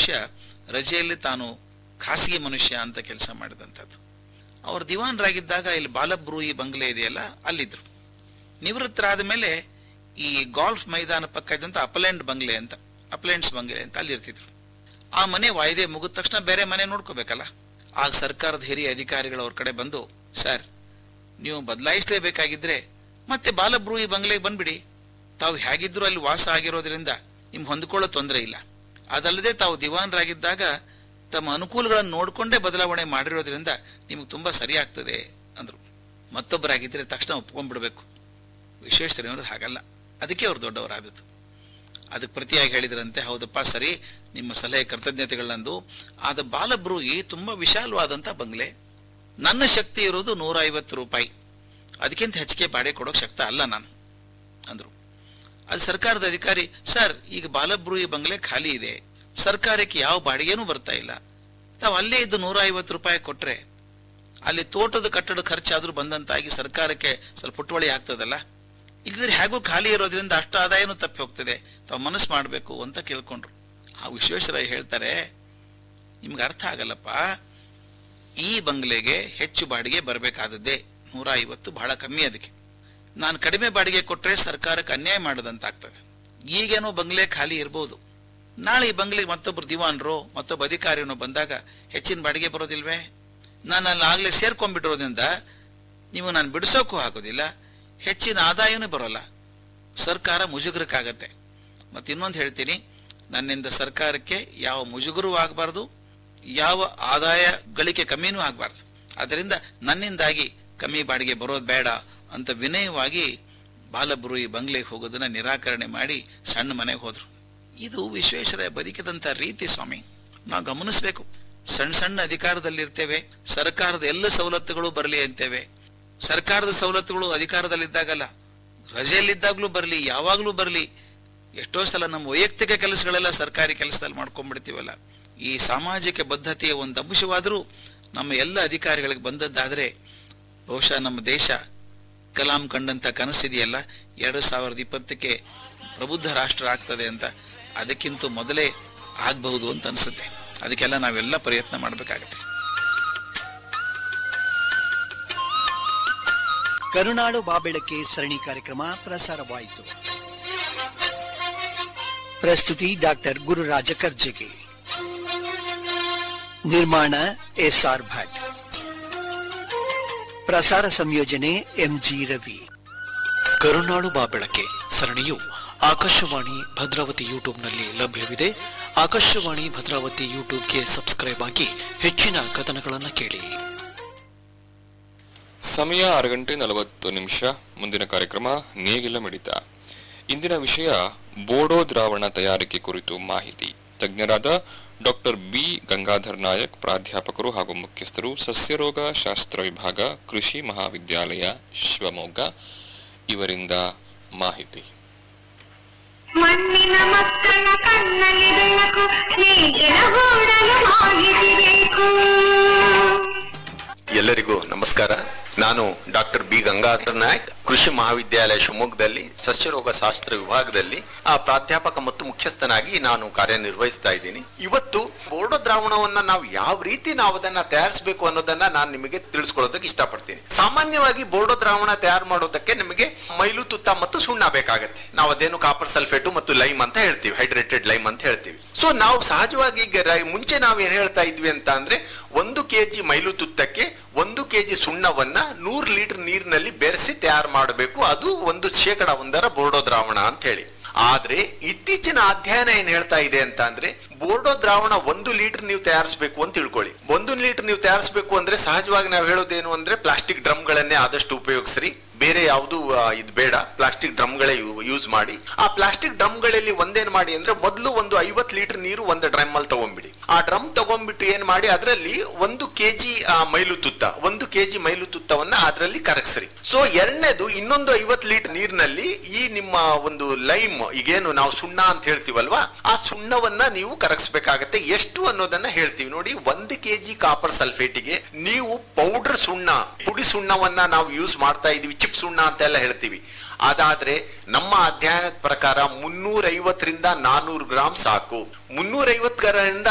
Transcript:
ಮನುಷ್ಯ ರಜೆಯಲ್ಲಿ ತಾನು ಖಾಸಗಿ ಮನುಷ್ಯ ಅಂತ ಕೆಲಸ ಮಾಡಿದಂಥದ್ದು ಅವರು ದಿವಾನರಾಗಿದ್ದಾಗ ಇಲ್ಲಿ ಬಾಲಬ್ರೂಯಿ ಬಂಗ್ಲೆ ಇದೆಯಲ್ಲ ಅಲ್ಲಿದ್ರು ನಿವೃತ್ತರಾದ ಮೇಲೆ ಈ ಗಾಲ್ಫ್ ಮೈದಾನ ಪಕ್ಕ ಇದ್ದಂತ ಅಪಲೆಂಡ್ ಬಂಗ್ಲೆ ಅಂತ ಅಪ್ಲೆಂಡ್ಸ್ ಬಂಗ್ಲೆ ಅಂತ ಅಲ್ಲಿ ಇರ್ತಿದ್ರು ಆ ಮನೆ ವಾಯ್ದೆ ಮುಗಿದ ತಕ್ಷಣ ಬೇರೆ ಮನೆ ನೋಡ್ಕೋಬೇಕಲ್ಲ ಆಗ ಸರ್ಕಾರದ ಹಿರಿಯ ಅಧಿಕಾರಿಗಳು ಅವ್ರ ಕಡೆ ಬಂದು ಸರ್ ನೀವು ಬದಲಾಯಿಸಲೇಬೇಕಾಗಿದ್ರೆ ಮತ್ತೆ ಬಾಲಬ್ರೂಯಿ ಬಂಗ್ಲೆಗೆ ಬಂದ್ಬಿಡಿ ತಾವು ಹೇಗಿದ್ರು ಅಲ್ಲಿ ವಾಸ ಆಗಿರೋದ್ರಿಂದ ನಿಮ್ಗೆ ಹೊಂದ್ಕೊಳ್ಳೋ ತೊಂದರೆ ಇಲ್ಲ ಅದಲ್ಲದೆ ತಾವು ದಿವಾನರಾಗಿದ್ದಾಗ ತಮ್ಮ ಅನುಕೂಲಗಳನ್ನು ನೋಡಿಕೊಂಡೇ ಬದಲಾವಣೆ ಮಾಡಿರೋದ್ರಿಂದ ನಿಮ್ಗೆ ತುಂಬಾ ಸರಿ ಆಗ್ತದೆ ಅಂದ್ರು ಮತ್ತೊಬ್ಬರಾಗಿದ್ರೆ ತಕ್ಷಣ ಒಪ್ಕೊಂಡ್ಬಿಡ್ಬೇಕು ವಿಶ್ವೇಶ್ವರಯ್ಯನವರು ಹಾಗಲ್ಲ ಅದಕ್ಕೆ ಅವ್ರು ದೊಡ್ಡವರಾದದ್ದು ಅದಕ್ಕೆ ಪ್ರತಿಯಾಗಿ ಹೇಳಿದ್ರಂತೆ ಹೌದಪ್ಪ ಸರಿ ನಿಮ್ಮ ಸಲಹೆ ಕೃತಜ್ಞತೆಗಳಂದು ಆದ ಬಾಲಬ್ರೂಯಿ ತುಂಬಾ ವಿಶಾಲವಾದಂತ ಬಂಗ್ಲೆ ನನ್ನ ಶಕ್ತಿ ಇರೋದು ನೂರ ಐವತ್ತು ರೂಪಾಯಿ ಅದಕ್ಕಿಂತ ಹೆಚ್ಚಿಗೆ ಬಾಡಿಗೆ ಕೊಡೋಕೆ ಶಕ್ತ ಅಲ್ಲ ನಾನು ಅಂದ್ರು ಅದು ಸರ್ಕಾರದ ಅಧಿಕಾರಿ ಸರ್ ಈಗ ಬಾಲಬ್ರೂಯಿ ಬಂಗ್ಲೆ ಖಾಲಿ ಇದೆ ಸರ್ಕಾರಕ್ಕೆ ಯಾವ ಬಾಡಿಗೆನೂ ಬರ್ತಾ ಇಲ್ಲ ತಾವು ಅಲ್ಲೇ ಇದ್ದು ನೂರ ಐವತ್ತು ರೂಪಾಯಿ ಕೊಟ್ರೆ ಅಲ್ಲಿ ತೋಟದ ಕಟ್ಟಡ ಖರ್ಚಾದ್ರೂ ಬಂದಂತಾಗಿ ಸರ್ಕಾರಕ್ಕೆ ಸ್ವಲ್ಪ ಪುಟ್ಟವಳಿ ಆಗ್ತದಲ್ಲ ಇಲ್ಲದ್ರೆ ಹೇಗೂ ಖಾಲಿ ಇರೋದ್ರಿಂದ ಅಷ್ಟು ಆದಾಯನೂ ತಪ್ಪಿ ಹೋಗ್ತದೆ ತಾವು ಮನಸ್ಸು ಮಾಡಬೇಕು ಅಂತ ಕೇಳ್ಕೊಂಡ್ರು ಆ ವಿಶ್ವೇಶ್ವರಯ್ಯ ಹೇಳ್ತಾರೆ ನಿಮ್ಗೆ ಅರ್ಥ ಆಗಲ್ಲಪ್ಪ ಈ ಬಂಗ್ಲೆಗೆ ಹೆಚ್ಚು ಬಾಡಿಗೆ ಬರಬೇಕಾದದ್ದೇ ನೂರ ಐವತ್ತು ಬಹಳ ಕಮ್ಮಿ ಅದಕ್ಕೆ ನಾನು ಕಡಿಮೆ ಬಾಡಿಗೆ ಕೊಟ್ರೆ ಸರ್ಕಾರಕ್ಕೆ ಅನ್ಯಾಯ ಮಾಡದಂತಾಗ್ತದೆ ಈಗೇನೋ ಬಂಗ್ಲೆ ಖಾಲಿ ಇರ್ಬೋದು ನಾಳೆ ಈ ಬಂಗ್ಲೆಗೆ ಮತ್ತೊಬ್ರು ದಿವಾನ್ರು ಮತ್ತೊಬ್ಬ ಅಧಿಕಾರಿನೋ ಬಂದಾಗ ಹೆಚ್ಚಿನ ಬಾಡಿಗೆ ಬರೋದಿಲ್ವೇ ನಾನು ಅಲ್ಲಿ ಆಗ್ಲೇ ಸೇರ್ಕೊಂಡ್ಬಿಟ್ಟಿರೋದ್ರಿಂದ ನೀವು ನಾನು ಬಿಡಿಸೋಕ್ಕೂ ಆಗೋದಿಲ್ಲ ಹೆಚ್ಚಿನ ಆದಾಯನೂ ಬರೋಲ್ಲ ಸರ್ಕಾರ ಮುಜುಗರಕ್ಕಾಗತ್ತೆ ಮತ್ತೆ ಇನ್ನೊಂದು ಹೇಳ್ತೀನಿ ನನ್ನಿಂದ ಸರ್ಕಾರಕ್ಕೆ ಯಾವ ಮುಜುಗರೂ ಆಗಬಾರ್ದು ಯಾವ ಆದಾಯ ಗಳಿಕೆ ಕಮ್ಮಿನೂ ಆಗಬಾರ್ದು ಅದರಿಂದ ನನ್ನಿಂದಾಗಿ ಕಮ್ಮಿ ಬಾಡಿಗೆ ಬರೋದು ಬೇಡ ಅಂತ ವಿನಯವಾಗಿ ಬಾಲಬ್ರೂಯಿ ಬಂಗ್ಲೆಗೆ ಹೋಗೋದನ್ನ ನಿರಾಕರಣೆ ಮಾಡಿ ಸಣ್ಣ ಮನೆಗೆ ಹೋದ್ರು ಇದು ವಿಶ್ವೇಶ್ವರಯ್ಯ ಬದುಕಿದಂತ ರೀತಿ ಸ್ವಾಮಿ ನಾವು ಗಮನಿಸಬೇಕು ಸಣ್ಣ ಸಣ್ಣ ಅಧಿಕಾರದಲ್ಲಿರ್ತೇವೆ ಸರ್ಕಾರದ ಎಲ್ಲ ಸವಲತ್ತುಗಳು ಬರಲಿ ಅಂತೇವೆ ಸರ್ಕಾರದ ಸವಲತ್ತುಗಳು ಅಧಿಕಾರದಲ್ಲಿದ್ದಾಗಲ್ಲ ರಜೆಯಲ್ಲಿದ್ದಾಗ್ಲೂ ಬರಲಿ ಯಾವಾಗ್ಲೂ ಬರಲಿ ಎಷ್ಟೋ ಸಲ ನಮ್ಮ ವೈಯಕ್ತಿಕ ಕೆಲಸಗಳೆಲ್ಲ ಸರ್ಕಾರಿ ಕೆಲಸದಲ್ಲಿ ಮಾಡ್ಕೊಂಡ್ಬಿಡ್ತೀವಲ್ಲ ಈ ಸಾಮಾಜಿಕ ಬದ್ಧತೆಯ ಒಂದು ಅಂಶವಾದರೂ ನಮ್ಮ ಎಲ್ಲ ಅಧಿಕಾರಿಗಳಿಗೆ ಬಂದದ್ದಾದ್ರೆ ಬಹುಶಃ ನಮ್ಮ ದೇಶ ಕಲಾಂ ಕಂಡಂತ ಕನಸಿದೆಯಲ್ಲ ಎರಡು ಸಾವಿರದ ಇಪ್ಪತ್ತಕ್ಕೆ ಪ್ರಬುದ್ಧ ರಾಷ್ಟ್ರ ಆಗ್ತದೆ ಅಂತ ಅದಕ್ಕಿಂತ ಮೊದಲೇ ಆಗಬಹುದು ಅಂತ ಅನ್ಸುತ್ತೆ ಅದಕ್ಕೆಲ್ಲ ನಾವೆಲ್ಲ ಪ್ರಯತ್ನ ಮಾಡಬೇಕಾಗತ್ತೆ ಕರುನಾಡು ಬಾಬೆಳಕೆ ಸರಣಿ ಕಾರ್ಯಕ್ರಮ ಪ್ರಸಾರವಾಯಿತು ಪ್ರಸ್ತುತಿ ಡಾಕ್ಟರ್ ಗುರುರಾಜ ಕರ್ಜಗಿ ನಿರ್ಮಾಣ ಎಸ್ಆರ್ ಭಟ್ ಪ್ರಸಾರ ಸಂಯೋಜನೆ ಎಂಜಿ ರವಿ ಕರುನಾಡು ಬಾಬೆಳಕೆ ಸರಣಿಯು ಆಕಾಶವಾಣಿ ಭದ್ರಾವತಿ ಯೂಟ್ಯೂಬ್ನಲ್ಲಿ ಲಭ್ಯವಿದೆ ಆಕಾಶವಾಣಿ ಭದ್ರಾವತಿ ಯೂಟ್ಯೂಬ್ಗೆ ಸಬ್ಸ್ಕ್ರೈಬ್ ಆಗಿ ಹೆಚ್ಚಿನ ಕಥನಗಳನ್ನು ಕೇಳಿ ಸಮಯ ಆರು ಗಂಟೆ ನಲವತ್ತು ನಿಮಿಷ ಮುಂದಿನ ಕಾರ್ಯಕ್ರಮ ನೇಗಿಲ ಮಿಡಿತ ಇಂದಿನ ವಿಷಯ ಬೋಡೋ ದ್ರಾವಣ ತಯಾರಿಕೆ ಕುರಿತು ಮಾಹಿತಿ ತಜ್ಞರಾದ ಡಾಕ್ಟರ್ ಬಿ ಗಂಗಾಧರ್ ನಾಯಕ್ ಪ್ರಾಧ್ಯಾಪಕರು ಹಾಗೂ ಮುಖ್ಯಸ್ಥರು ಸಸ್ಯರೋಗ ಶಾಸ್ತ್ರ ವಿಭಾಗ ಕೃಷಿ ಮಹಾವಿದ್ಯಾಲಯ ಶಿವಮೊಗ್ಗ ಇವರಿಂದ ಮಾಹಿತಿ ಮಣ್ಣಿನ ಮಕ್ಕಳ ಕಣ್ಣಲ್ಲಿ ಬೆಳಕು ನೇಗಿಲ ಹೂಡಲು ಮಾಹಿತಿಬೇಕು ಎಲ್ಲರಿಗೂ ನಮಸ್ಕಾರ ನಾನು ಡಾಕ್ಟರ್ ಬಿ ಗಂಗಾಧರ್ ನಾಯಕ್ ಕೃಷಿ ಮಹಾವಿದ್ಯಾಲಯ ಶಿವಮೊಗ್ಗದಲ್ಲಿ ಸಸ್ಯರೋಗ ಶಾಸ್ತ್ರ ವಿಭಾಗದಲ್ಲಿ ಆ ಪ್ರಾಧ್ಯಾಪಕ ಮತ್ತು ಮುಖ್ಯಸ್ಥನಾಗಿ ನಾನು ಕಾರ್ಯನಿರ್ವಹಿಸ್ತಾ ಇದ್ದೀನಿ ಇವತ್ತು ಬೋರ್ಡೋ ದ್ರಾವಣವನ್ನ ನಾವು ಯಾವ ರೀತಿ ನಾವು ಅದನ್ನ ತಯಾರಿಸಬೇಕು ಅನ್ನೋದನ್ನ ನಾನು ನಿಮಗೆ ತಿಳಿಸ್ಕೊಳ್ಳೋದಕ್ಕೆ ಇಷ್ಟಪಡ್ತೀನಿ ಸಾಮಾನ್ಯವಾಗಿ ಬೋರ್ಡೋ ದ್ರಾವಣ ತಯಾರು ಮಾಡೋದಕ್ಕೆ ನಿಮಗೆ ಮೈಲು ತುತ್ತ ಮತ್ತು ಸುಣ್ಣ ಬೇಕಾಗತ್ತೆ ನಾವು ಅದೇನು ಕಾಪರ್ ಸಲ್ಫೇಟು ಮತ್ತು ಲೈಮ್ ಅಂತ ಹೇಳ್ತೀವಿ ಹೈಡ್ರೇಟೆಡ್ ಲೈಮ್ ಅಂತ ಹೇಳ್ತೀವಿ ಸೊ ನಾವು ಸಹಜವಾಗಿ ಈಗ ರೈ- ಮುಂಚೆ ನಾವು ಏನ್ ಹೇಳ್ತಾ ಇದ್ವಿ ಅಂತ ಅಂದ್ರೆ ಒಂದು ಕೆಜಿ ಮೈಲು ತುತ್ತಕ್ಕೆ ಒಂದು ಕೆಜಿ ಸುಣ್ಣವನ್ನ ನೂರು ಲೀಟರ್ ನೀರಿನಲ್ಲಿ ಬೆರೆಸಿ ತಯಾರು ಮಾಡಬೇಕು ಅದು ಒಂದು ಶೇಕಡ ಒಂದರ ಬೋರ್ಡೋ ದ್ರಾವಣ ಅಂತ ಹೇಳಿ ಆದ್ರೆ ಇತ್ತೀಚಿನ ಅಧ್ಯಯನ ಏನ್ ಹೇಳ್ತಾ ಇದೆ ಅಂತ ಅಂದ್ರೆ ಬೋರ್ಡೋ ದ್ರಾವಣ ಒಂದು ಲೀಟರ್ ನೀವು ತಯಾರಿಸಬೇಕು ಅಂತ ತಿಳ್ಕೊಳ್ಳಿ ಒಂದು ಲೀಟರ್ ನೀವು ತಯಾರಿಸಬೇಕು ಅಂದ್ರೆ ಸಹಜವಾಗಿ ನಾವು ಹೇಳೋದೇನು ಅಂದ್ರೆ ಪ್ಲಾಸ್ಟಿಕ್ ಡ್ರಮ್ಗಳನ್ನೇ ಆದಷ್ಟು ಉಪಯೋಗಿಸ್ರಿ ಬೇರೆ ಯಾವುದು ಇದು ಬೇಡ ಪ್ಲಾಸ್ಟಿಕ್ ಡ್ರಮ್ಗಳೇ ಯೂಸ್ ಮಾಡಿ ಆ ಪ್ಲಾಸ್ಟಿಕ್ ಡ್ರಮ್ಗಳಲ್ಲಿ ಒಂದೇನ್ ಮಾಡಿ ಅಂದ್ರೆ ಮೊದಲು ಒಂದು ಐವತ್ ಲೀಟರ್ ನೀರು ಒಂದು ಡ್ರಮ್ ಅಲ್ಲಿ ತಗೊಂಡ್ಬಿಡಿ ಆ ಡ್ರಮ್ ತಗೊಂಡ್ಬಿಟ್ಟು ಏನ್ ಮಾಡಿ ಅದರಲ್ಲಿ ಒಂದು ಕೆಜಿ ಮೈಲು ತುತ್ತ ಒಂದು ಕೆಜಿ ಮೈಲು ತುತ್ತವನ್ನ ಅದರಲ್ಲಿ ಕರಗಿಸ್ರಿ ಸೊ ಎರಡನೇದು ಇನ್ನೊಂದು ಐವತ್ ಲೀಟರ್ ನೀರಿನಲ್ಲಿ ಈ ನಿಮ್ಮ ಒಂದು ಲೈಮ್ ಈಗೇನು ನಾವು ಸುಣ್ಣ ಅಂತ ಹೇಳ್ತೀವಲ್ವಾ ಆ ಸುಣ್ಣವನ್ನ ನೀವು ಕರಗಿಸ್ಬೇಕಾಗತ್ತೆ ಎಷ್ಟು ಅನ್ನೋದನ್ನ ಹೇಳ್ತೀವಿ ನೋಡಿ ಒಂದು ಕೆಜಿ ಕಾಪರ್ ಸಲ್ಫೇಟಿಗೆ ನೀವು ಪೌಡರ್ ಸುಣ್ಣ ಪುಡಿ ಸುಣ್ಣವನ್ನ ನಾವು ಯೂಸ್ ಮಾಡ್ತಾ ಇದೀವಿ ಚಿಪ್ ಸುಣ್ಣ ಅಂತೆಲ್ಲ ಹೇಳ್ತೀವಿ ಅದಾದ್ರೆ ನಮ್ಮ ಅಧ್ಯಯನದ ಪ್ರಕಾರ ಮುನ್ನೂರ ಐವತ್ತರಿಂದ ನಾನೂರು ಗ್ರಾಮ್ ಸಾಕು ಮುನ್ನೂರ ಐವತ್ತರಿಂದ